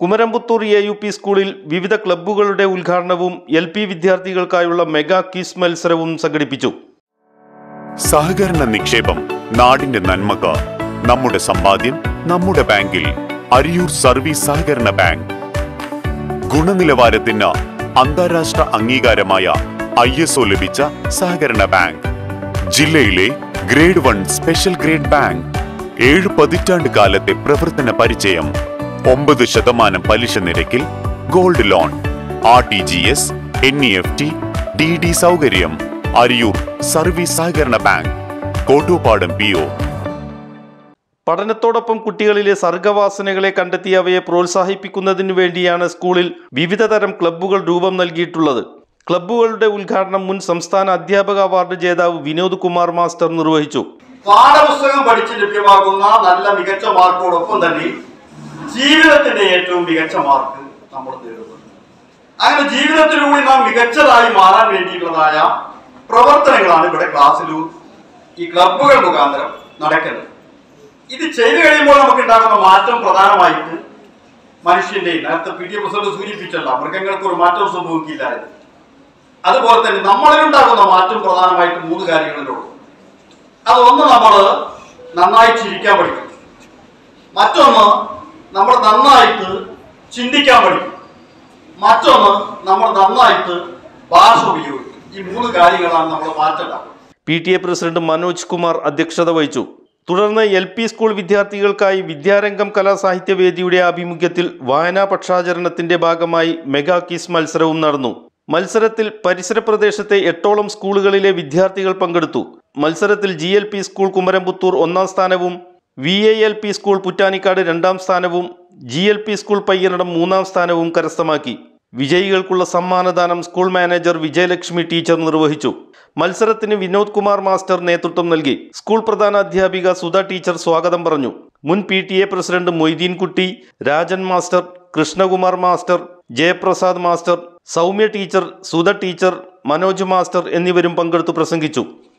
Kumaramputhur A U P സ്കൂളിൽ വിവിധ ക്ലബ്ബുകളുടെ ഉദ്ഘാടനവും എൽ പി വിദ്യാർത്ഥികൾക്കായുള്ള മെഗാ ക്വിസ് മത്സരവും സംഘടിപ്പിച്ചു സഹകരണ നിക്ഷേപം നാടിന്റെ നന്മക്ക് നമ്മുടെ സമ്പാദ്യം നമ്മുടെ ബാങ്കിൽ അരിയൂർ സർവീസ് സഹകരണ ബാങ്ക് ഗുണനിലവാരത്തിന് അന്താരാഷ്ട്ര അംഗീകാരമായ ഐ എസ് ഒ ലഭിച്ച സഹകരണ ബാങ്ക് ജില്ലയിലെ grade one special grade bank ഏഴ് പതിറ്റാണ്ട് കാലത്തെ പ്രവർത്തന പരിചയം ഒമ്പത് ശതമാനം പലിശ നിരക്കിൽ gold loan R T G S N E F T D D സൗകര്യം അരിയൂർ സർവീസ് സഹകരണ ബാങ്ക് കോട്ടൂപ്പാടം പി ഒ പഠനത്തോടൊപ്പം കുട്ടികളിലെ സർഗവാസനകളെ കണ്ടെത്തി അവയെ പ്രോത്സാഹിപ്പിക്കുന്നതിനു വേണ്ടിയാണ് സ്കൂളിൽ വിവിധ തരം ക്ലബ്ബുകൾ രൂപം നൽകിയിട്ടുള്ളത് ക്ലബ്ബുകളുടെ ഉദ്ഘാടനം മുൻ സംസ്ഥാന അധ്യാപക അവാർഡ് ജേതാവ് വിനോദ് കുമാർ മാസ്റ്റർ നിർവഹിച്ചു പാഠപുസ്തകം പഠിച്ച് ലഭ്യമാകുന്ന നല്ല മികച്ച മാർക്കോടൊപ്പം തന്നെ ജീവിതത്തിന്റെ ഏറ്റവും മികച്ച മാർക്ക് നമ്മൾ നേടുന്നു അങ്ങനെ ജീവിതത്തിലൂടെ നാം മികച്ചതായി മാറാൻ വേണ്ടിയിട്ടുള്ളതായ പ്രവർത്തനങ്ങളാണ് ഇവിടെ ക്ലാസ്സിലും ഈ ക്ലബ്ബുകൾ മുഖാന്തരം നടക്കുന്നത് ഇത് ചെയ്തു കഴിയുമ്പോൾ നമുക്ക് ഉണ്ടാകുന്ന മാറ്റം പ്രധാനമായിട്ട് മനുഷ്യന്റെ നേരത്തെ പി ടി പ്രസിഡന്റ് സൂചിപ്പിച്ചല്ല മൃഗങ്ങൾക്ക് ഒരു മാറ്റം സംഭവിക്കില്ല എന്ന് അതുപോലെ തന്നെ നമ്മളിലുണ്ടാകുന്ന മാറ്റം പ്രധാനമായിട്ട് മൂന്ന് കാര്യങ്ങളിലുള്ളൂ അതൊന്ന് നമ്മൾ നന്നായി ചിരിക്കാൻ പഠിക്കും മറ്റൊന്ന് നമ്മൾ നന്നായിട്ട് ചിന്തിക്കാൻ പഠിക്കും മറ്റൊന്ന് നമ്മൾ നന്നായിട്ട് ഭാഷ ഉപയോഗിക്കും ഈ മൂന്ന് കാര്യങ്ങളാണ് നമ്മൾ മാറ്റേണ്ടത് P T A president Manoj Kumar അധ്യക്ഷത വഹിച്ചു തുടർന്ന് എൽ പി സ്കൂൾ വിദ്യാർത്ഥികൾക്കായി വിദ്യാരംഗം കലാസാഹിത്യ വേദിയുടെ ആഭിമുഖ്യത്തിൽ വായനാ പക്ഷാചരണത്തിന്റെ ഭാഗമായി മെഗാ കിസ് മത്സരവും നടന്നു മത്സരത്തിൽ പരിസര പ്രദേശത്തെ എട്ടോളം സ്കൂളുകളിലെ വിദ്യാർത്ഥികൾ പങ്കെടുത്തു മത്സരത്തിൽ G L P school Kumaramputhur ഒന്നാം സ്ഥാനവും V A L P school Puttanikkad രണ്ടാം സ്ഥാനവും G L P school Payyanadam മൂന്നാം സ്ഥാനവും കരസ്ഥമാക്കി വിജയികൾക്കുള്ള സമ്മാനദാനം സ്കൂൾ മാനേജർ വിജയലക്ഷ്മി ടീച്ചർ നിർവഹിച്ചു മത്സരത്തിന് വിനോദ് കുമാർ മാസ്റ്റർ നേതൃത്വം നൽകി സ്കൂൾ പ്രധാന അധ്യാപിക സുധ ടീച്ചർ സ്വാഗതം പറഞ്ഞു മുൻ P T A president Moideen Kutty Rajan master Krishnakumar master Jayaprasad master Soumya teacher Sudha teacher Manoj master എന്നിവരും പങ്കെടുത്തു പ്രസംഗിച്ചു